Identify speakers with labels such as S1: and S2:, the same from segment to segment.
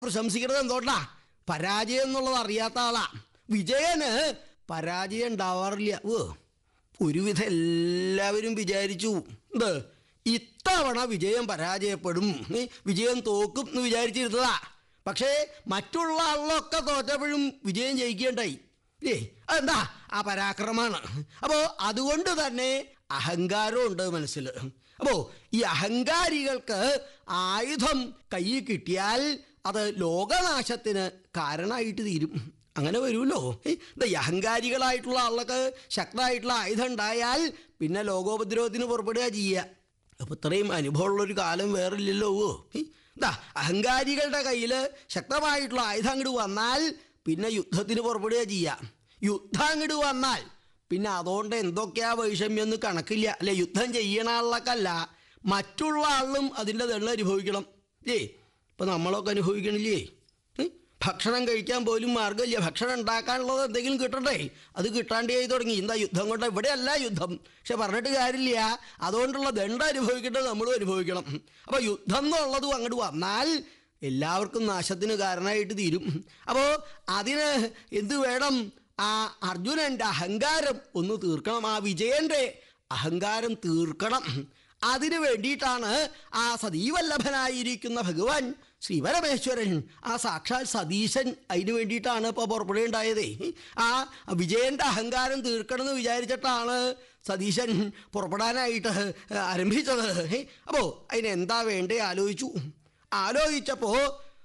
S1: പ്രശംസിക്കുന്നത് എന്തോട്ടാ പരാജയം എന്നുള്ളത് അറിയാത്ത ആളാ വിജയന് പരാജയം ഉണ്ടാവാറില്ല ഓ ഒരുവിധം എല്ലാവരും വിചാരിച്ചു എന്ത് ഇത്തവണ വിജയം പരാജയപ്പെടും ഏ, വിജയം തോക്കും എന്ന് വിചാരിച്ചിരുന്നതാ പക്ഷേ മറ്റുള്ള ആളിലൊക്കെ തോറ്റപ്പോഴും വിജയം ജയിക്കേണ്ടായി ഏ അതെന്താ ആ പരാക്രമമാണ് അപ്പോൾ അതുകൊണ്ട് തന്നെ അഹങ്കാരമുണ്ട് മനസ്സിൽ അപ്പോൾ ഈ അഹങ്കാരികൾക്ക് ആയുധം കയ്യിൽ കിട്ടിയാൽ അത് ലോകനാശത്തിന് കാരണമായിട്ട് തീരും അങ്ങനെ വരുമല്ലോ ഏ, ദാ ഈ അഹങ്കാരികളായിട്ടുള്ള ആളുകൾക്ക് ശക്തമായിട്ടുള്ള ആയുധം ഉണ്ടായാൽ പിന്നെ ലോകോപദ്രവത്തിന് പുറപ്പെടുക ചെയ്യുക അപ്പോൾ ഇത്രയും അനുഭവമുള്ളൊരു കാലം വേറില്ലല്ലോ ഏ, ദാ അഹങ്കാരികളുടെ കയ്യിൽ ശക്തമായിട്ടുള്ള ആയുധം അങ്ങോട്ട് വന്നാൽ പിന്നെ യുദ്ധത്തിന് പുറപ്പെടുക ചെയ്യുക യുദ്ധം അങ്ങോട്ട് വന്നാൽ പിന്നെ അതുകൊണ്ട് എന്തൊക്കെയാ വൈഷമ്യം എന്ന് കണക്കില്ല അല്ലെ യുദ്ധം ചെയ്യണ ആളിലൊക്കെയല്ല മറ്റുള്ള ആളിലും അതിൻ്റെ ദണ്ണം അനുഭവിക്കണം ഏ ഇപ്പം നമ്മളൊക്കെ അനുഭവിക്കണില്ലേ ഏ? ഭക്ഷണം കഴിക്കാൻ പോലും മാർഗ്ഗമില്ല ഭക്ഷണം ഉണ്ടാക്കാനുള്ളത് എന്തെങ്കിലും കിട്ടണ്ടേ അത് കിട്ടാണ്ടേ ആയി തുടങ്ങി എന്താ യുദ്ധം കൊണ്ട് ഇവിടെയല്ല യുദ്ധം പക്ഷെ പറഞ്ഞിട്ട് കാര്യമില്ല അതുകൊണ്ടുള്ള ദണ്ഡം അനുഭവിക്കേണ്ടത് നമ്മളും അനുഭവിക്കണം അപ്പോൾ യുദ്ധം എന്നുള്ളതും അങ്ങോട്ട് വന്നാൽ എല്ലാവർക്കും നാശത്തിന് കാരണമായിട്ട് തീരും അപ്പോൾ അതിന് എന്ത് വേണം ആ അർജുനൻ്റെ അഹങ്കാരം ഒന്ന് തീർക്കണം ആ വിജയൻ്റെ അഹങ്കാരം തീർക്കണം അതിനു വേണ്ടിയിട്ടാണ് ആ സതീവല്ലഭനായിരിക്കുന്ന ഭഗവാൻ ശ്രീപരമേശ്വരൻ ആ സാക്ഷാൽ സതീശൻ അതിനു വേണ്ടിയിട്ടാണ് ഇപ്പോൾ പുറപ്പെടുകയുണ്ടായതേ ആ വിജയൻ്റെ അഹങ്കാരം തീർക്കണമെന്ന് വിചാരിച്ചിട്ടാണ് സതീശൻ പുറപ്പെടാനായിട്ട് ആരംഭിച്ചത് അപ്പോൾ അതിനെന്താ വേണ്ടേ ആലോചിച്ചു ആലോചിച്ചപ്പോൾ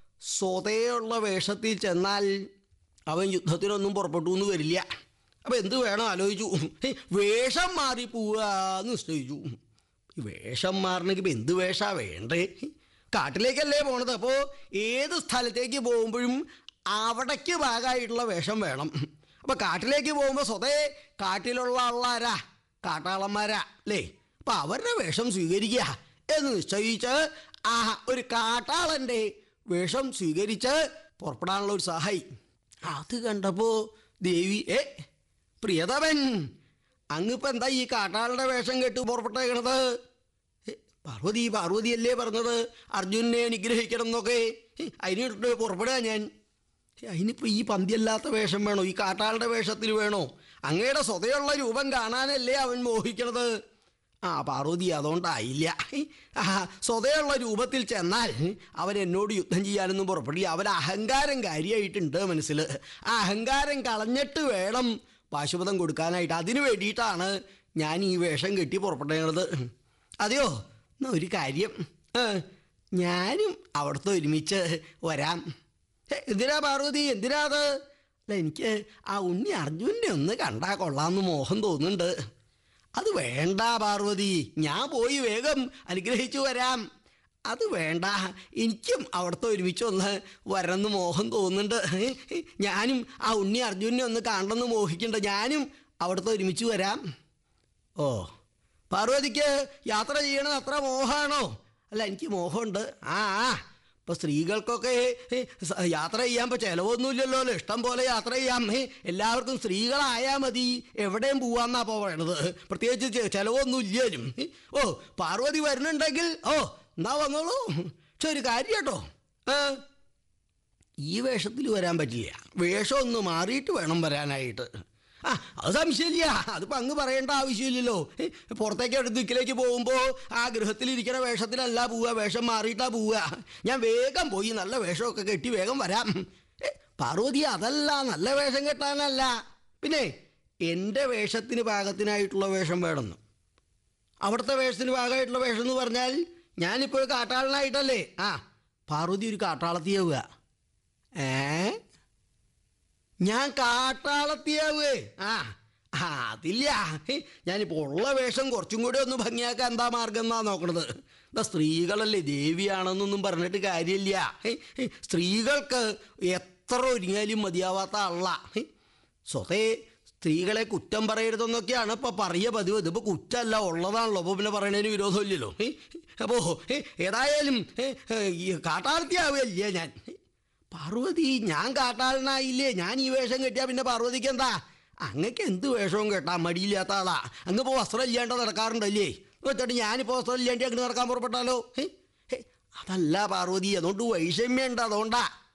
S1: സ്വതയുള്ള വേഷത്തിൽ ചെന്നാൽ അവൻ യുദ്ധത്തിനൊന്നും പുറപ്പെട്ടു എന്ന് വരില്ല അപ്പോൾ എന്ത് വേണം ആലോചിച്ചു ഹേ, വേഷം മാറി പോവാന്ന് നിശ്ചയിച്ചു ഈ വേഷം മാറണമെങ്കിൽ ഇപ്പം എന്ത് വേഷാ വേണ്ടേ കാട്ടിലേക്കല്ലേ പോണത് അപ്പോൾ ഏത് സ്ഥലത്തേക്ക് പോകുമ്പോഴും അവിടേക്ക് ഭാഗമായിട്ടുള്ള വേഷം വേണം അപ്പോൾ കാട്ടിലേക്ക് പോകുമ്പോൾ സ്വതേ കാട്ടിലുള്ള ആളാരാ കാട്ടാളന്മാരാ അല്ലേ അപ്പം അവരുടെ വേഷം സ്വീകരിക്കുക എന്ന് നിശ്ചയിച്ച് ആ ഒരു കാട്ടാളൻ്റെ വേഷം സ്വീകരിച്ച് പുറപ്പെടാനുള്ള ഒരു സഹായി അത് കണ്ടപ്പോൾ ദേവി ഏ പ്രിയതമൻ അങ്ങിപ്പോൾ എന്താ ഈ കാട്ടാളുടെ വേഷം കെട്ട് പുറപ്പെട്ടേക്കണത് ഏ, പാർവതി പാർവതിയല്ലേ പറഞ്ഞത് അർജുനെ അനുഗ്രഹിക്കണം എന്നൊക്കെ ഏ, അതിനിട്ട് പുറപ്പെടുക ഞാൻ ഏ, അതിനിപ്പോൾ ഈ പന്തിയല്ലാത്ത വേഷം വേണോ ഈ കാട്ടാളുടെ വേഷത്തിൽ വേണോ അങ്ങയുടെ സ്വതയുള്ള രൂപം കാണാനല്ലേ അവൻ മോഹിക്കണത് ആ പാർവതി അതുകൊണ്ടായില്ല ആ സ്വതയുള്ള രൂപത്തിൽ ചെന്നാൽ അവൻ എന്നോട് യുദ്ധം ചെയ്യാനൊന്നും പുറപ്പെടില്ല അവൻ അഹങ്കാരം കാര്യമായിട്ടുണ്ട് മനസ്സിൽ ആ അഹങ്കാരം കളഞ്ഞിട്ട് വേണം പാശുപതം കൊടുക്കാനായിട്ട് അതിനു വേണ്ടിയിട്ടാണ് ഞാൻ ഈ വേഷം കെട്ടി പുറപ്പെട്ടത് അതെയോ എന്നാ ഒരു കാര്യം ഏ, ഞാനും അവിടുത്തെ ഒരുമിച്ച് വരാം ഹേ, എന്തിനാ പാർവതി എന്തിനാ അത് അല്ല എനിക്ക് ആ ഉണ്ണി അർജുനെ ഒന്ന് കണ്ടാൽ കൊള്ളാമെന്ന് മോഹം തോന്നുന്നുണ്ട് അത് വേണ്ട പാർവതി ഞാൻ പോയി വേഗം അനുഗ്രഹിച്ചു വരാം അത് വേണ്ട എനിക്കും അവിടുത്തെ ഒരുമിച്ച് ഒന്ന് വരണമെന്ന് മോഹം തോന്നുന്നുണ്ട് ഞാനും ആ ഉണ്ണി അർജുനെ ഒന്ന് കാണണമെന്ന് മോഹിക്കണ്ട ഞാനും അവിടുത്തെ ഒരുമിച്ച് വരാം ഓ പാർവതിക്ക് യാത്ര ചെയ്യണത് അത്ര മോഹമാണോ അല്ല എനിക്ക് മോഹമുണ്ട് ആ ആ ഇപ്പം സ്ത്രീകൾക്കൊക്കെ ഏ, സ- യാത്ര ചെയ്യാൻ ഇപ്പോൾ ചിലവൊന്നുമില്ലല്ലോ അല്ലേ? ഇഷ്ടം പോലെ യാത്ര ചെയ്യാം ഏ, എല്ലാവർക്കും സ്ത്രീകളായാൽ മതി എവിടെയും പോവാന്നാ ഇപ്പോൾ പറയണത് പ്രത്യേകിച്ച് ചെ- ചിലവൊന്നും ഇല്ലേലും ഏ, ഓ പാർവതി വരുന്നുണ്ടെങ്കിൽ ഓ എന്നാ വന്നോളൂ പക്ഷെ ഒരു കാര്യം കേട്ടോ ഏ ഈ വേഷത്തിൽ വരാൻ പറ്റില്ല വേഷം ഒന്ന് മാറിയിട്ട് വേണം വരാനായിട്ട് ആ അത് സംശയമില്ല അതിപ്പോൾ അങ്ങ് പറയേണ്ട ആവശ്യമില്ലല്ലോ ഏ, പുറത്തേക്ക് എടുത്ത് ദിക്കിലേക്ക് പോകുമ്പോൾ ആ ഗൃഹത്തിലിരിക്കുന്ന വേഷത്തിലല്ല പോവുക വേഷം മാറിയിട്ടാ പോവുക ഞാൻ വേഗം പോയി നല്ല വേഷമൊക്കെ കെട്ടി വേഗം വരാം ഏ, പാർവതി അതല്ല നല്ല വേഷം കെട്ടാനല്ല പിന്നെ എൻ്റെ വേഷത്തിന് പാകത്തിനായിട്ടുള്ള വേഷം വേണമെന്ന് അവിടുത്തെ വേഷത്തിന് ഭാഗമായിട്ടുള്ള വേഷം എന്ന് പറഞ്ഞാൽ ഞാനിപ്പോൾ ഒരു കാട്ടാളനായിട്ടല്ലേ ആ പാർവതി ഒരു കാട്ടാളത്തിയാവുക ഏ ഞാൻ കാട്ടാളത്തിയാവേ ആ ആ അതില്ല ഹേ, ഞാനിപ്പോൾ ഉള്ള വേഷം കുറച്ചും കൂടി ഒന്ന് ഭംഗിയാക്കാൻ എന്താ മാർഗം എന്നാ നോക്കണത് എന്താ സ്ത്രീകളല്ലേ ദേവിയാണെന്നൊന്നും പറഞ്ഞിട്ട് കാര്യമില്ല ഹേ, ഹേ, സ്ത്രീകൾക്ക് എത്ര ഒരുങ്ങിയാലും മതിയാവാത്ത ആളാ ഹേ, സ്വതേ സ്ത്രീകളെ കുറ്റം പറയരുതെന്നൊക്കെയാണ് ഇപ്പോൾ പറയുക പതിവ് ഇതിപ്പോൾ കുറ്റമല്ല ഉള്ളതാണല്ലോ അപ്പോൾ പിന്നെ പറയണതിന് വിരോധമില്ലല്ലോ ഹേ, അപ്പോൾ ഹേ, ഏതായാലും ഹേ, ഹേ, ഈ കാട്ടാളത്തിയാവുകയല്ലേ ഞാൻ ഹേ, പാർവതി ഞാൻ കാട്ടാളനായില്ലേ ഞാൻ ഈ വേഷം കെട്ടിയാൽ പിന്നെ പാർവതിക്ക് എന്താ അങ്ങക്ക് എന്ത് വേഷവും കേട്ടാ മടിയില്ലാത്ത ആളാ അങ്ങ് ഇപ്പോൾ വസ്ത്രം ഇല്ലാണ്ട് നടക്കാറുണ്ടല്ലേ വെച്ചിട്ട് ഞാനിപ്പോൾ വസ്ത്രം ഇല്ലാണ്ട് അങ്ങ് നടക്കാൻ പുറപ്പെട്ടാലോ ഹേ, ഹേ, അതല്ല പാർവതി അതുകൊണ്ട് വൈഷമ്യം ഉണ്ട് അതുകൊണ്ടാ